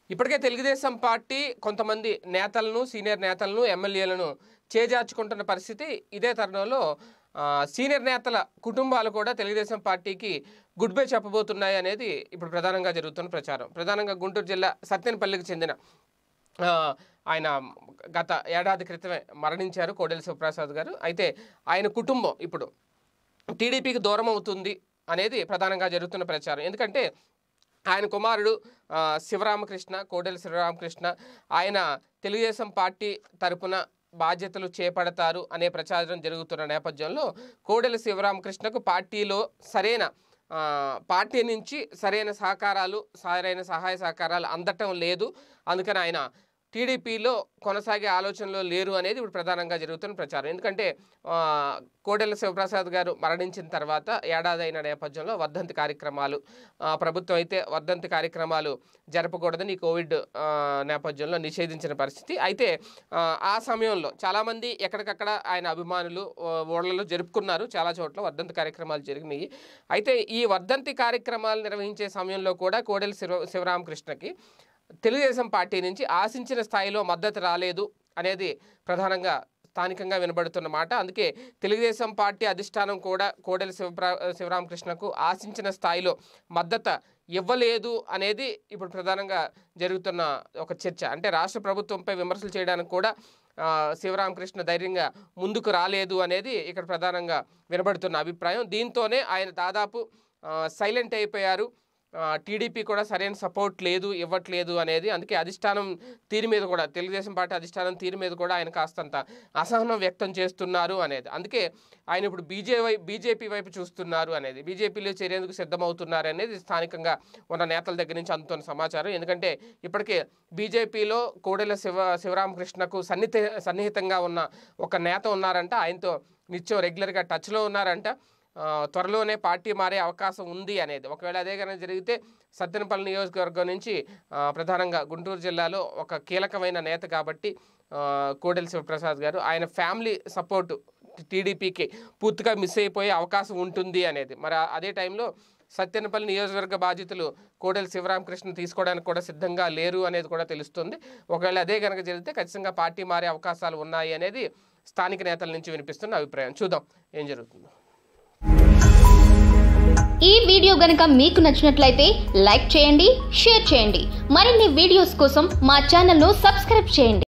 ఇప్పటికే తెలుగుదేశం పార్టీ కొంతమంది నేతలను సీనియర్ నేతలను ఎమ్మెల్యేలను చేజార్చుకుంటున్న పరిస్థితి ఇదే తరుణంలో ఆ, సీనియర్ నేతల కుటుంబాలు కూడా తెలుగుదేశం పార్టీకి గుడ్ బై చెప్పబోతున్నాయి అనేది ఇప్పుడు ప్రధానంగా జరుగుతున్న ప్రచారం ప్రధానంగా గుంటూరు జిల్లా సత్యనపల్లికి చెందిన ఆ, ఆయన గత ఏడాది క్రితమే మరణించారు కోడెల శివప్రసాద్ గారు అయితే ఆయన కుటుంబం ఇప్పుడు టీడీపీకి దూరం అవుతుంది అనేది ప్రధానంగా జరుగుతున్న ప్రచారం ఎందుకంటే ఆయన కుమారుడు ఆ, శివరామకృష్ణ కోడెల శివరామకృష్ణ ఆయన తెలుగుదేశం పార్టీ తరపున బాధ్యతలు చేపడతారు అనే ప్రచారం జరుగుతున్న నేపథ్యంలో కోడెల శివరామకృష్ణకు పార్టీలో సరైన ఆ, పార్టీ నుంచి సరైన సహకారాలు సరైన సహాయ సహకారాలు అందటం లేదు అందుకని ఆయన టీడీపీలో కొనసాగే ఆలోచనలో లేరు అనేది ఇప్పుడు ప్రధానంగా జరుగుతున్న ప్రచారం ఎందుకంటే ఆ, కోడెల శివప్రసాద్ గారు మరణించిన తర్వాత ఏడాది అయిన నేపథ్యంలో వర్ధంతి కార్యక్రమాలు ఆ, ప్రభుత్వం అయితే వర్ధంతి కార్యక్రమాలు జరపకూడదని ఈ కోవిడ్ ఆ, నేపథ్యంలో నిషేధించిన పరిస్థితి అయితే ఆ, ఆ సమయంలో చాలామంది ఎక్కడికక్కడ ఆయన అభిమానులు ఆ, ఓళ్ళలో జరుపుకున్నారు చాలా చోట్ల వర్ధంతి కార్యక్రమాలు జరిగినాయి అయితే ఈ వర్ధంతి కార్యక్రమాలు నిర్వహించే సమయంలో కూడా కోడెల శివ శివరామకృష్ణకి తెలుగుదేశం పార్టీ నుంచి ఆశించిన స్థాయిలో మద్దతు రాలేదు అనేది ప్రధానంగా స్థానికంగా వినబడుతున్న మాట అందుకే తెలుగుదేశం పార్టీ అధిష్టానం కూడా కోడెల శివప్ర శివరామకృష్ణకు ఆశించిన స్థాయిలో మద్దతు ఇవ్వలేదు అనేది ఇప్పుడు ప్రధానంగా జరుగుతున్న ఒక చర్చ అంటే రాష్ట్ర ప్రభుత్వంపై విమర్శలు చేయడానికి కూడా ఆ, శివరామకృష్ణ ధైర్యంగా ముందుకు రాలేదు అనేది ఇక్కడ ప్రధానంగా వినబడుతున్న అభిప్రాయం దీంతోనే ఆయన దాదాపు సైలెంట్ అయిపోయారు ఆ, టీడీపీ కూడా సరైన సపోర్ట్ లేదు ఇవ్వట్లేదు అనేది అందుకే అధిష్టానం తీరు మీద కూడా తెలుగుదేశం పార్టీ అధిష్టానం తీరు మీద కూడా ఆయన కాస్తంత అసహనం వ్యక్తం చేస్తున్నారు అనేది అందుకే ఆయన ఇప్పుడు బీజే వై బీజేపీ వైపు చూస్తున్నారు అనేది బీజేపీలో చేరేందుకు సిద్ధమవుతున్నారు అనేది స్థానికంగా ఉన్న నేతల దగ్గర నుంచి అందుతున్న సమాచారం ఎందుకంటే ఇప్పటికే బీజేపీలో కోడెల శివ శివరామకృష్ణకు సన్నిహిత సన్నిహితంగా ఉన్న ఒక నేత ఉన్నారంట ఆయనతో నిత్యం రెగ్యులర్గా టచ్లో ఉన్నారంట ఆ, త్వరలోనే పార్టీ మారే అవకాశం ఉంది అనేది ఒకవేళ అదే కనుక జరిగితే సత్తెనపల్లి నియోజకవర్గం నుంచి ఆ, ప్రధానంగా గుంటూరు జిల్లాలో ఒక కీలకమైన నేత కాబట్టి ఆ, కోడెల శివప్రసాద్ గారు ఆయన ఫ్యామిలీ సపోర్టు టీడీపీకి పూర్తిగా మిస్ అయిపోయే అవకాశం ఉంటుంది అనేది మరి ఆ- అదే టైంలో సత్యనపల్లి నియోజకవర్గ బాధ్యతలు కోడెల శివరామకృష్ణ తీసుకోవడానికి కూడా సిద్ధంగా లేరు అనేది కూడా తెలుస్తుంది ఒకవేళ అదే కనుక జరిగితే ఖచ్చితంగా పార్టీ మారే అవకాశాలు ఉన్నాయి అనేది స్థానిక నేతల నుంచి వినిపిస్తున్న అభిప్రాయం చూద్దాం ఏం జరుగుతుందో ఈ వీడియో గనుక మీకు నచ్చినట్లయితే లైక్ చేయండి షేర్ చేయండి మరిన్ని వీడియోస్ కోసం మా ఛానల్ను సబ్స్క్రైబ్ చేయండి